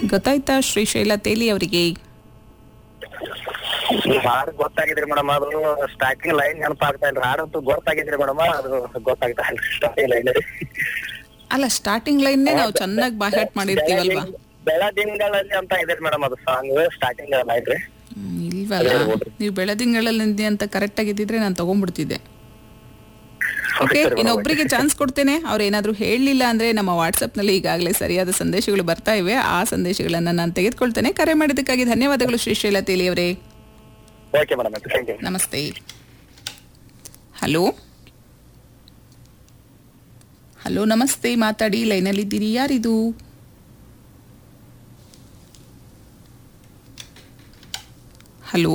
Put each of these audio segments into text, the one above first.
ಗೊತ್ತಾಯ್ತಾ ಶ್ರೀಶೈಲ ತೇಲಿ ಅವರಿಗೆ ಹಾಡು ಗೊತ್ತಾಗಿದ್ರಿ ಮೇಡಮ್ ಅದು ಸ್ಟಾರ್ಟಿಂಗ್ ಲೈನ್ ನೆನಪಾಗ್ತಾ ಇಲ್ಲ ಹಾಡಂತೂ ಗೊತ್ತಾಗಿದ್ರಿ ಮೇಡಮ್ ಅದು ಗೊತ್ತಾಗ್ತಾ ಇಲ್ಲ ಸ್ಟಾರ್ಟಿಂಗ್ ಲೈನ್ ಅಲ್ಲ ಸ್ಟಾರ್ಟಿಂಗ್ ಲೈನ್ನೇ ನಾವು ಚೆನ್ನಾಗಿ ಬಾಯ್ಹಾಟ್ ಮಾಡಿರ್ತೀವಲ್ವಾ ಬೆಳದಿಂಗಳಲ್ಲಿ ಅಂತ ಇದೆ ಮೇಡಮ್ ಅದು ಸಾಂಗ್ ಸ್ಟಾರ್ಟಿಂಗ್ ಲೈನ್ ರೀ ಹ್ಮ್, ಇಲ್ವಲ್ಲ ನೀವು ಬೆಳದಿಂಗಳಲ್ಲಿ ಅಂತ ಕರೆಕ್ಟ್ ಆಗಿದ್ದಿದ್ರೆ ನಾನು ತಗೊಂಡ್ಬಿಡ್ತಿದ್ದೆ ಓಕೆ ಇನ್ನೊಬ್ರಿಗೆ ಚಾನ್ಸ್ ಕೊಡ್ತೇನೆ ಅವ್ರು ಏನಾದ್ರು ಹೇಳಲಿಲ್ಲ ಅಂದ್ರೆ ನಮ್ಮ ವಾಟ್ಸ್ಆಪ್ ನಲ್ಲಿ ಈಗಾಗಲೇ ಸರಿಯಾದ ಸಂದೇಶಗಳು ಬರ್ತಾ ಇವೆ ಆ ಸಂದೇಶಗಳನ್ನ ನಾನು ತೆಗೆದುಕೊಳ್ತೇನೆ ಕರೆ ಮಾಡಿದ್ದಕ್ಕಾಗಿ ಧನ್ಯವಾದಗಳು ಶ್ರೀಶೈಲ ತೇಲಿ ಅವರೇ ಓಕೆ ಮೇಡಮ್ ಥ್ಯಾಂಕ್ ಯು ನಮಸ್ತೆ ಹಲೋ ಹಲೋ ನಮಸ್ತೆ ಮಾತಾಡಿ ಲೈನಲ್ಲಿದ್ದೀರಿ ಯಾರಿದು ಹಲೋ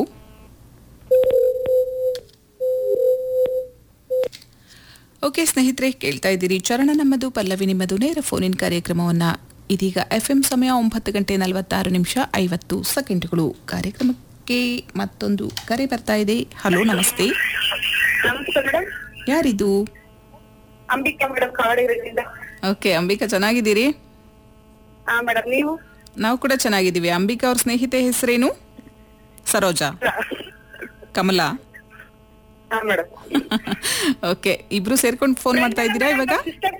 ಓಕೆ ಸ್ನೇಹಿತರೆ ಕೇಳ್ತಾ ಇದ್ದೀರಿ ಚರಣ ನಮ್ಮದು ಪಲ್ಲವಿ ನಿಮ್ಮದು ನೇರ ಫೋನಿನ್ ಕಾರ್ಯಕ್ರಮವನ್ನ ಇದೀಗ ಎಫ್ ಎಂ ಸಮಯ ಒಂಬತ್ತು ಗಂಟೆ ನಲವತ್ತಾರು ನಿಮಿಷ ಐವತ್ತು ಸೆಕೆಂಡ್ಗಳು ಕಾರ್ಯಕ್ರಮಕ್ಕೆ ಮತ್ತೊಂದು ಕರೆ ಬರ್ತಾ ಇದೆ ಹಲೋ ನಮಸ್ತೆ ನಮಸ್ತೆ ಮೇಡಮ್ ಯಾರಿದು ಅಂಬಿಕಾ ಮೇಡಮ್ ಕಾಡಿರೋದ್ರಿಂದ ಓಕೆ ಅಂಬಿಕಾ ಚೆನ್ನಾಗಿದ್ದೀರಿ ಹಾ ಮೇಡಮ್ ನೀವು ನಾವು ಕೂಡ ಚೆನ್ನಾಗಿದ್ದೀವಿ ಅಂಬಿಕಾ ಅವ್ರ ಸ್ನೇಹಿತೆ ಹೆಸರೇನು ಸರೋಜಾ ಕಮಲಾ ಹಾ ಮೇಡಮ್ ಓಕೆ ಇಬ್ರು ಸೇರ್ಕೊಂಡು ಫೋನ್ ಮಾಡ್ತಾ ಇದ್ದೀರಾ ಇವಾಗ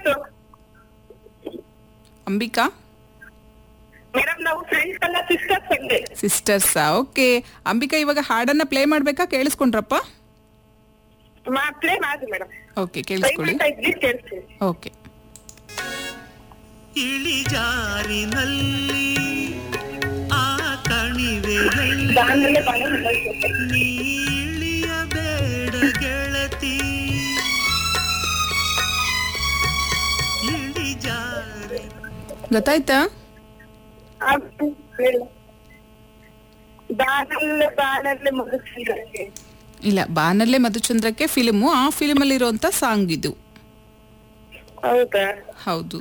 ಅಂಬಿಕಾ ಮೇಡಮ್ ನಾವು ಫ್ರೆಂಡ್ಸ್ ಎಲ್ಲ ಸಿಸ್ಟರ್ಸ್ ಅಂದೆ ಸಿಸ್ಟರ್ಸಾ ಓಕೆ ಅಂಬಿಕಾ ಇವಾಗ ಹಾಡನ್ನ ಪ್ಲೇ ಮಾಡ್ಬೇಕಾ ಕೇಳಿಸ್ಕೊಂಡ್ರಪ್ಪ ಪ್ಲೇ ಮಾಡಿ ಮೇಡಮ್ ಓಕೆ ಕೇಳಿಸ್ಕೊಳ್ಳಿ ದಯವಿಟ್ಟು ಇದ್ರಿ ಕೇಳಿಸ್ತೀನಿ ಓಕೆ ಇಳಿಜಾರಿನಲ್ಲಿ ಆ ಕಣಿವೆಯಲ್ಲಿ ದಾನದಲ್ಲೇ ಬಾಳೆ ಮುಂದುವರಿಸುತ್ತೆ. ನೀಳಿಯಬೇಡ ಗೆಳತಿ ಇಳಿಜಾರಿ ಗೊತ್ತಾಯ್ತಾ ಆ, ಹೇಳು. ದಾನಲ್ಲೇ ಬಾಣಲ್ಲೇ ಮುಗಿಸಿದ್ರೆ ಇಲ್ಲ ಬಾನಲ್ಲೇ ಮಧುಚಂದ್ರಕ್ಕೆ ಫಿಲ್ಮು ಆ ಫಿಲ್ಮಲ್ಲಿ ಇರುವಂತ ಸಾಂಗ್ ಇದು ಹೌದಾ ಹೌದು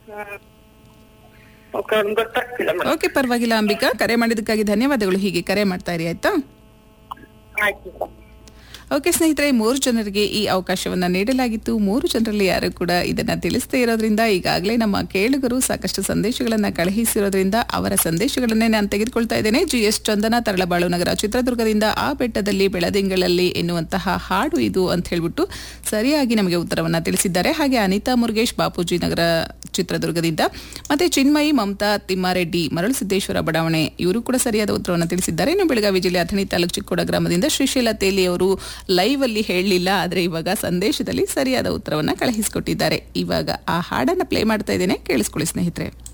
ಓಕೆ ಗೊತ್ತಾಗ್ತಿಲ್ಲ ಮೇಡಮ್ ಓಕೆ ಪರವಾಗಿಲ್ಲ ಅಂಬಿಕಾ ಕರೆ ಮಾಡಿದ್ದಕ್ಕಾಗಿ ಧನ್ಯವಾದಗಳು ಹೀಗೆ ಕರೆ ಮಾಡ್ತಾ ಇರಿ ಆಯ್ತಾ ಆಯ್ತು ಸರ್ ಓಕೆ ಸ್ನೇಹಿತರೆ ಮೂರು ಜನರಿಗೆ ಈ ಅವಕಾಶವನ್ನ ನೀಡಲಾಗಿತ್ತು ಮೂರು ಜನರಲ್ಲಿ ಯಾರು ಕೂಡ ಇದನ್ನ ತಿಳಿಸದೇ ಇರೋದ್ರಿಂದ ಈಗಾಗಲೇ ನಮ್ಮ ಕೇಳುಗರು ಸಾಕಷ್ಟು ಸಂದೇಶಗಳನ್ನ ಕಳುಹಿಸಿರೋದ್ರಿಂದ ಅವರ ಸಂದೇಶಗಳನ್ನೇ ನಾನು ತೆಗೆದುಕೊಳ್ತಾ ಇದ್ದೇನೆ ಜಿ ಎಸ್ ಚಂದನ ತರಳಬಾಳು ನಗರ ಚಿತ್ರದುರ್ಗದಿಂದ ಆ ಬೆಟ್ಟದಲ್ಲಿ ಬೆಳದಿಂಗಳಲ್ಲಿ ಎನ್ನುವಂತಹ ಹಾಡು ಇದು ಅಂತ ಹೇಳ್ಬಿಟ್ಟು ಸರಿಯಾಗಿ ನಮಗೆ ಉತ್ತರವನ್ನ ತಿಳಿಸಿದ್ದಾರೆ ಹಾಗೆ ಅನಿತಾ ಮುರುಗೇಶ್ ಬಾಪೂಜಿ ನಗರ ಚಿತ್ರದುರ್ಗದಿಂದ ಮತ್ತೆ ಚಿನ್ಮಯಿ ಮಮತಾ ತಿಮ್ಮಾರೆಡ್ಡಿ ಮರಳು ಸಿದ್ದೇಶ್ವರ ಬಡಾವಣೆ ಇವರು ಕೂಡ ಸರಿಯಾದ ಉತ್ತರವನ್ನು ತಿಳಿಸಿದ್ದಾರೆ ಇನ್ನು ಬೆಳಗಾವಿ ಜಿಲ್ಲೆ ಅಥಣಿ ತಾಲೂಕು ಚಿಕ್ಕೋಡ ಗ್ರಾಮದಿಂದ ಶ್ರೀಶೈಲ ತೇಲಿ ಅವರು ಲೈವ್ ಅಲ್ಲಿ ಹೇಳಲಿಲ್ಲ ಆದ್ರೆ ಇವಾಗ ಸಂದೇಶದಲ್ಲಿ ಸರಿಯಾದ ಉತ್ತರವನ್ನ ಕಳುಹಿಸಿಕೊಟ್ಟಿದ್ದಾರೆ ಇವಾಗ ಆ ಹಾಡನ್ನ ಪ್ಲೇ ಮಾಡ್ತಾ ಇದ್ದೇನೆ ಕೇಳಿಸ್ಕೊಳ್ಳಿ ಸ್ನೇಹಿತರೆ